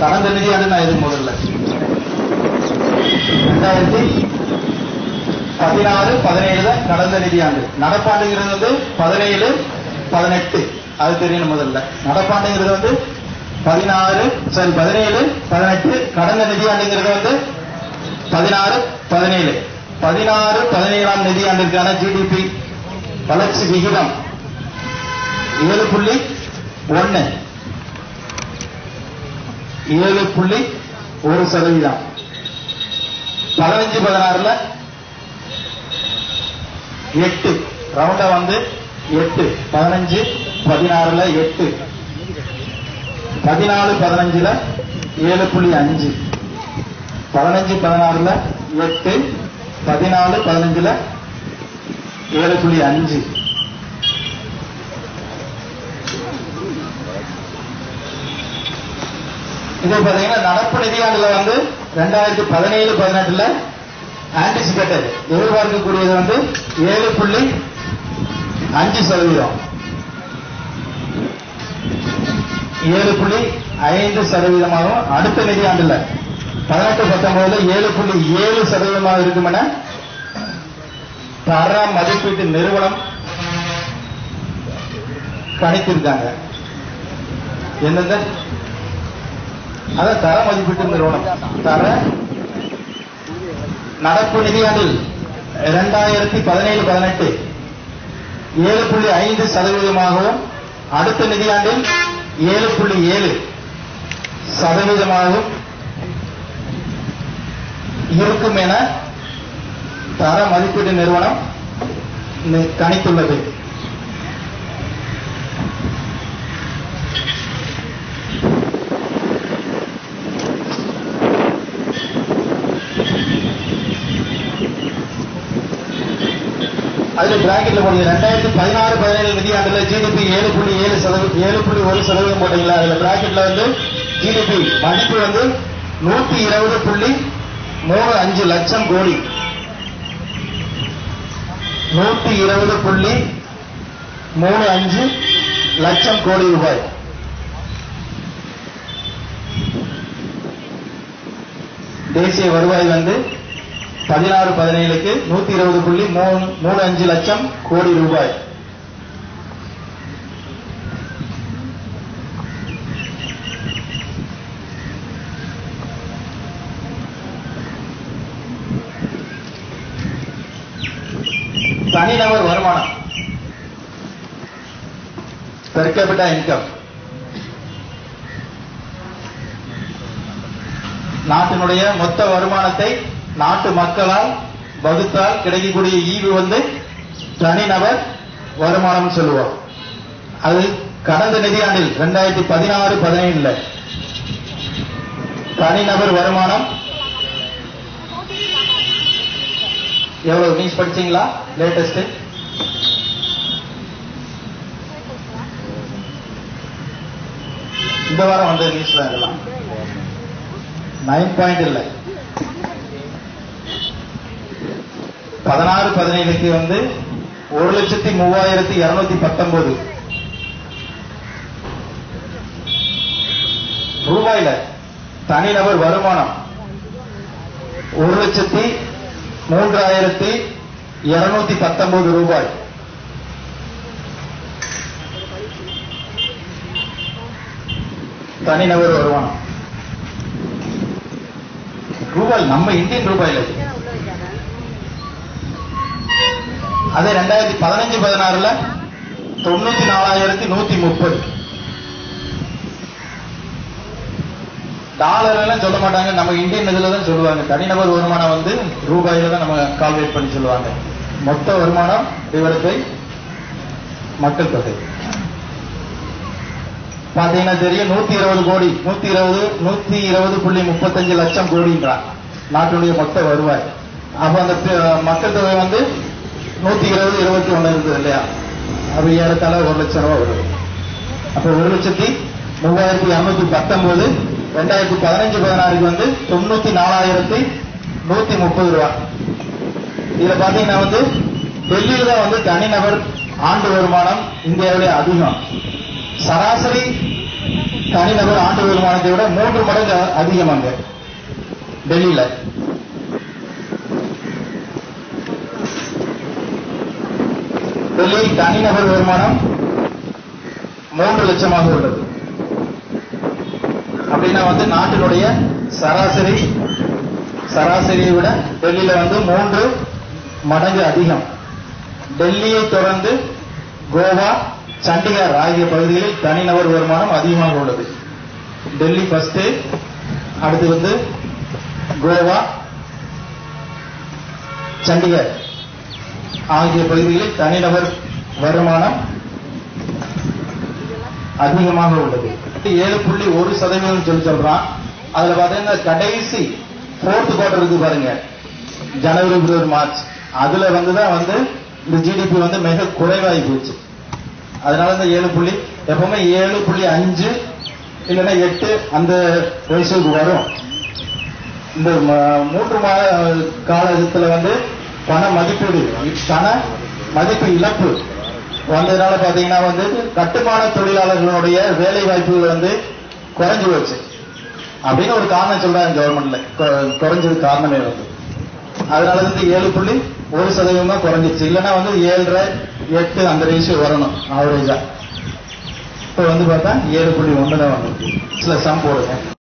கடந்த நிதியாண்டு நான் எதுக்கு முதல்ல ரெண்டாயிரத்தி பதினாறு பதினேழுல கடந்த நிதியாண்டு நடப்பாண்டுங்கிறது வந்து பதினேழு பதினெட்டு அது தெரியணும் முதல்ல நடப்பாண்டுங்கிறது வந்து பதினாறு சரி பதினேழு பதினெட்டு கடந்த நிதியாண்டுங்கிறது வந்து பதினாறு பதினேழு பதினாறு பதினேழாம் நிதியாண்டிற்கான ஜிடிபி வளர்ச்சி விகிதம் ஏழு புள்ளி ஒன்னு ஏழு புள்ளி ஒரு சதவீதம் பதினஞ்சு பதினாறுல எட்டு ரவுண்டா வந்து எட்டு பதினஞ்சு பதினாறுல எட்டு பதினாலு பதினஞ்சுல ஏழு புள்ளி அஞ்சு பதினஞ்சு பதினாறுல எட்டு பதினாலு பதினஞ்சுல ஏழு புள்ளி அஞ்சு இது பாத்தீங்கன்னா நடப்பு நிதியாண்டுல வந்து ரெண்டாயிரத்தி பதினேழு பதினெட்டுல ஆன்டிசிபேட்டட் எதிர்பார்க்கக்கூடியது வந்து ஏழு புள்ளி அஞ்சு சதவீதம் ஏழு புள்ளி ஐந்து சதவீதமாகவும் அடுத்த நிதியாண்டுல பதினெட்டு பத்தொன்பதுல ஏழு புள்ளி ஏழு சதவீதமாக இருக்கும் என தர மதிப்பீட்டு நிறுவனம் கணித்திருக்காங்க என்னது அதான் தர மதிப்பீட்டு நிறுவனம் தர நடப்பு நிதியாண்டில் இரண்டாயிரத்தி பதினேழு பதினெட்டு ஏழு புள்ளி ஐந்து சதவீதமாகவும் அடுத்த நிதியாண்டில் ஏழு புள்ளி ஏழு சதவீதமாகவும் இருக்கும் என தர மதிப்பீட்டு நிறுவனம் நி- கணித்துள்ளது அதுல பிராக்கெட்ல போடுங்க ரெண்டாயிரத்தி பதினாறு பதினேழு நிதியாண்டுல ஜிடிபி ஏழு புள்ளி ஏழு சதவீதம் ஏழு புள்ளி ஒரு சதவீதம் போட்டீங்களா அதுல பிராக்கெட்ல வந்து ஜிடிபி மதிப்பு வந்து நூத்தி இருபது புள்ளி மூணு அஞ்சு லட்சம் கோடி நூத்தி இருபது புள்ளி மூணு அஞ்சு லட்சம் கோடி ரூபாய் தேசிய வருவாய் வந்து பதினாறு பதினேழுக்கு நூத்தி இருபது புள்ளி மூணு மூணு அஞ்சு லட்சம் கோடி ரூபாய் தனிநபர் வருமானம் per capita இன்கம் நாட்டினுடைய மொத்த வருமானத்தை நாட்டு மக்களால் வகுத்தால் கிடைக்கக்கூடிய ஈவு வந்து தனிநபர் வருமானம் சொல்லுவோம் அது கடந்த நிதியாண்டில் ரெண்டாயிரத்தி பதினாறு பதினேழுல தனிநபர் வருமானம் எவ்வளவு நியூஸ் படிச்சீங்களா லேட்டஸ்ட் இந்த வாரம் வந்த நியூஸ்ல இதெல்லாம் நைன் பாயிண்ட் இல்லை பதினாறு பதினேழுக்கு வந்து ஒரு லட்சத்தி மூவாயிரத்தி இருநூத்தி பத்தொன்பது ரூபாயில தனிநபர் வருமானம் ஒரு லட்சத்தி மூன்றாயிரத்தி இருநூத்தி பத்தொன்பது ரூபாய் தனிநபர் வருமானம் ரூபாய் நம்ம இந்தியன் ரூபாயில இது. அதே ரெண்டாயிரத்தி பதினஞ்சு பதினாறுல தொண்ணூத்தி நாலாயிரத்தி நூத்தி முப்பது டாலர் எல்லாம் சொல்ல மாட்டாங்க நம்ம இந்தியன் இதுல தான் சொல்லுவாங்க தனிநபர் வருமானம் வந்து ரூபாயில தான் நம்ம கால்குலேட் பண்ணி சொல்லுவாங்க மொத்த வருமானம் டிவைட் பை மக்கள் தொகை பாத்தீங்கன்னா தெரியும் நூத்தி இருபது கோடி நூத்தி இருபது நூத்தி இருபது புள்ளி முப்பத்தஞ்சு லட்சம் கோடின்றான் நாட்டுடைய மொத்த வருவாய் அப்ப அந்த பி- மக்கள் தொகை வந்து நூத்தி இருபது இருபத்தி ஒண்ணு இருக்குது இல்லையா அப்ப ஏறத்தாழ ஒரு லட்சம் ரூபாய் வருது அப்ப ஒரு லட்சத்தி மூவாயிரத்தி இருநூத்தி பத்தொன்பது ரெண்டாயிரத்தி பதினஞ்சு பதினாறுக்கு வந்து தொண்ணூத்தி நாலாயிரத்தி நூத்தி முப்பது ரூபாய் இதுல பாத்தீங்கன்னா வந்து டெல்லியில தான் வந்து தனிநபர் ஆண்டு வருமானம் இந்தியாவிலே அதிகம் சராசரி தனிநபர் ஆண்டு வருமானத்தை விட மூன்று மடங்கு அதிகம் அங்க டெல்லியில டெல்லியில் தனிநபர் வருமானம் மூன்று லட்சமாக உள்ளது அப்படின்னா வந்து நாட்டினுடைய சராசரி சராசரியை விட டெல்லியில வந்து மூன்று மடங்கு அதிகம் டெல்லியை தொடர்ந்து கோவா சண்டிகர் ஆகிய பகுதிகளில் தனிநபர் வருமானம் அதிகமாக உள்ளது டெல்லி ஃபர்ஸ்ட் அடுத்து வந்து கோவா சண்டிகர் ஆகிய பகுதிகளில் தனிநபர் வருமானம் அதிகமாக உள்ளது ஏழு புள்ளி ஒரு சதவீதம் சொல்லி சொல்றான் அதுல பாத்தீங்கன்னா கடைசி ஃபோர்த் குவார்டர் இருக்கு பாருங்க ஜனவரி பிப்ரவரி மார்ச் அதுல வந்துதான் வந்து இந்த ஜிடிபி வந்து மிக குறைவாகி போச்சு அதனால இந்த ஏழு புள்ளி எப்பவுமே ஏழு புள்ளி அஞ்சு இல்லைன்னா எட்டு அந்த ரேஷியோக்கு வரும் இந்த ம- மூன்று மாத காலத்துல வந்து பண மதிப்பீடு பண மதிப்பு இழப்பு வந்ததுனால பாத்தீங்கன்னா வந்து கட்டுமான தொழிலாளர்களுடைய வேலை வாய்ப்புகள் வந்து குறைஞ்சு போச்சு அப்படின்னு ஒரு காரணம் சொல்றாங்க கவர்மெண்ட்ல கொ- குறைஞ்சது காரணமே வந்து அதனால வந்து ஏழு புள்ளி ஒரு சதவீதமா குறைஞ்சிருச்சு இல்லைன்னா வந்து ஏழரை எட்டு அந்த ரேஷியோ வரணும் ஆவரேஜா இப்போ வந்து பார்த்தா ஏழு புள்ளி ஒன்று தான் வந்து சில சம் போடுங்க